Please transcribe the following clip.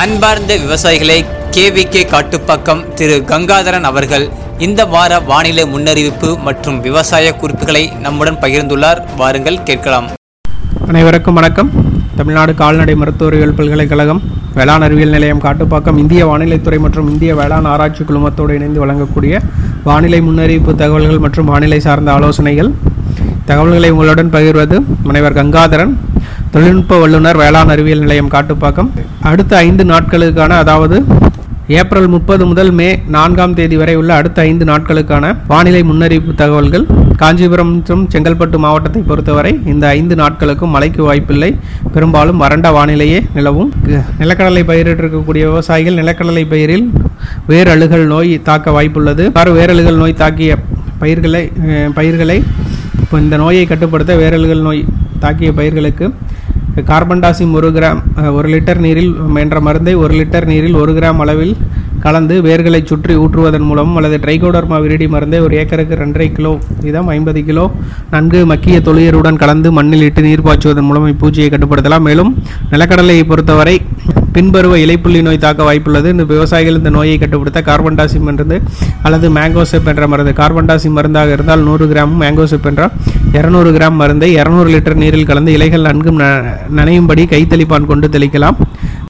அன்பார்ந்த விவசாயிகளை கேவிகே காட்டுப்பாக்கம் திரு கங்காதரன் அவர்கள் இந்த வார வானிலை முன்னறிவிப்பு மற்றும் விவசாய குறிப்புகளை நம்முடன் பகிர்ந்துள்ளார் வாருங்கள் கேட்கலாம் அனைவருக்கும் வணக்கம் தமிழ்நாடு கால்நடை மருத்துவரியல் பல்கலைக்கழகம் வேளாண் அறிவியல் நிலையம் காட்டுப்பாக்கம் இந்திய வானிலைத்துறை மற்றும் இந்திய வேளாண் ஆராய்ச்சி குழுமத்தோடு இணைந்து வழங்கக்கூடிய வானிலை முன்னறிவிப்பு தகவல்கள் மற்றும் வானிலை சார்ந்த ஆலோசனைகள் தகவல்களை உங்களுடன் பகிர்வது முனைவர் கங்காதரன் தொழில்நுட்ப வல்லுநர் வேளாண் அறிவியல் நிலையம் காட்டுப்பாக்கம் அடுத்த ஐந்து நாட்களுக்கான அதாவது ஏப்ரல் முப்பது முதல் மே நான்காம் தேதி வரை உள்ள அடுத்த ஐந்து நாட்களுக்கான வானிலை முன்னறிவிப்பு தகவல்கள் காஞ்சிபுரம் மற்றும் செங்கல்பட்டு மாவட்டத்தை பொறுத்தவரை இந்த ஐந்து நாட்களுக்கும் மழைக்கு வாய்ப்பில்லை பெரும்பாலும் வறண்ட வானிலையே நிலவும் க- நிலக்கடலை பயிரிட்டிருக்கக்கூடிய விவசாயிகள் நிலக்கடலை பயிரில் வேரழுகல் நோய் தாக்க வாய்ப்புள்ளது அவ்வாறு வேரழுகல் நோய் தாக்கிய பயிர்களை அஹ், பயிர்களை இப்போ இந்த நோயை கட்டுப்படுத்த வேரழுகல் நோய் தாக்கிய பயிர்களுக்கு கார்பன்டாசிம் ஒரு கிராம் அஹ், ஒரு லிட்டர் நீரில் என்ற மருந்தை ஒரு லிட்டர் நீரில் ஒரு கிராம் அளவில் கலந்து வேர்களை சுற்றி ஊற்றுவதன் மூலமும் அல்லது ட்ரைகோடர்மா விரிடி மருந்தை ஒரு ஏக்கருக்கு ரெண்டரை கிலோ வீதம் ஐம்பது கிலோ நன்கு மக்கிய தொழியருடன் கலந்து மண்ணில் இட்டு நீர் பாய்ச்சுவதன் மூலம் இப்பூச்சியை கட்டுப்படுத்தலாம் மேலும் நிலக்கடலையை பொறுத்தவரை பின்பருவ இலைப்புள்ளி நோய் தாக்க வாய்ப்புள்ளது இந்த விவசாயிகள் இந்த நோயை கட்டுப்படுத்த கார்பன்டாசிம் மருந்து அல்லது மேங்கோசெப் என்ற மருந்து கார்பன்டாசிம் மருந்தாக இருந்தால் நூறு கிராம் மேங்கோசெப் என்றால் இரநூறு கிராம் மருந்தை இரநூறு லிட்டர் நீரில் கலந்து இலைகள் நன்கு ந- நனையும்படி கைத்தெளிப்பான் கொண்டு தெளிக்கலாம்